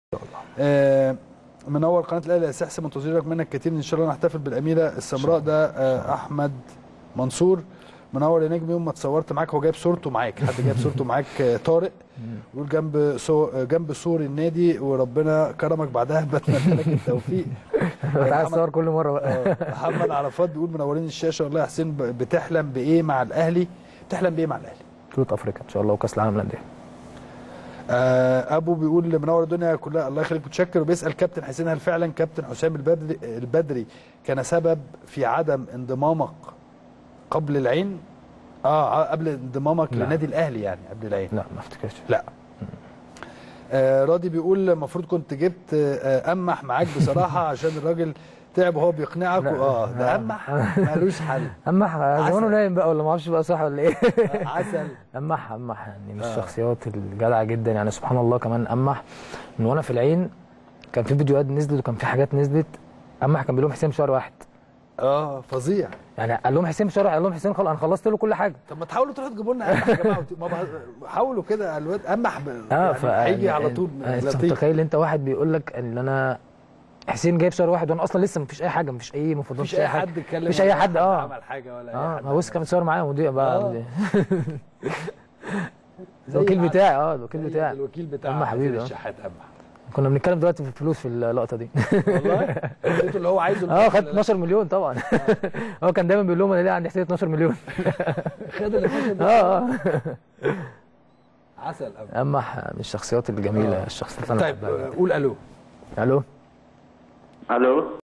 آه، منور قناه الاهلي يا سحس منتظرك منك كتير ان شاء الله نحتفل بالاميره السمراء ده آه، احمد منصور منور يا نجم يوم ما اتصورت معاك هو جايب صورته معاك حد جايب صورته معاك آه، طارق يقول جنب سو آه، جنب سور النادي وربنا كرمك بعدها بتمنى لك التوفيق انت عايز تصور كل مره بقى آه، محمد عرفات بيقول منورين الشاشه والله يا حسين ب- بتحلم بايه مع الاهلي بتحلم بايه مع الاهلي بطوله افريقيا ان شاء الله وكاس العالم للانديه آه، ابو بيقول منور الدنيا كلها الله يخليك متشكر وبيسال كابتن حسين هل فعلا كابتن حسام البدري البدري كان سبب في عدم انضمامك قبل العين اه ع- قبل انضمامك لا. لنادي الاهلي يعني قبل العين لا ما افتكرش لا آه راضي بيقول المفروض كنت جبت آه امح معاك بصراحه عشان الراجل تعب وهو بيقنعك لا. اه ده امح ملوش حل اما زمانه عسل. نايم بقى ولا ما اعرفش بقى صح ولا ايه آه، عسل امح امح يعني من آه. الشخصيات الجدعه جدا يعني سبحان الله كمان امح من وانا في العين كان في فيديوهات نزلت وكان في حاجات نزلت امح كان بيقول لهم حسين بشهر واحد اه فظيع يعني قال لهم حسين بشهر واحد قال لهم حسين خلاص انا خلصت له كل حاجه طب ما تحاولوا تروحوا تجيبوا لنا امح يا جماعه وت- ما بقى- حاولوا كده الواد امح ب- اه يعني ف هيجي على طول انت لطيف. متخيل انت واحد بيقول لك ان انا حسين جايب شهر واحد وانا اصلا لسه مفيش اي حاجه مفيش اي مفاوضات مفيش اي حد اتكلم مفيش اي ولا حد اه عمل حاجه ولا اي اه حد ما بص كان متصور معايا مذيع آه. بقى مذيع. زي الوكيل العسل. بتاعي اه الوكيل زي بتاعي الوكيل بتاع أما حبيبي، آه. الشحات اما كنا بنتكلم دلوقتي في الفلوس في اللقطه دي والله اديته اللي هو عايزه اه خد 12 مليون طبعا هو كان دايما بيقول لهم انا ليه عندي حساب 12 مليون خد ال 12 ده. اه اه عسل قوي اما من الشخصيات الجميله آه. الشخصيات اللي انا طيب بحبها آه، قول الو الو الو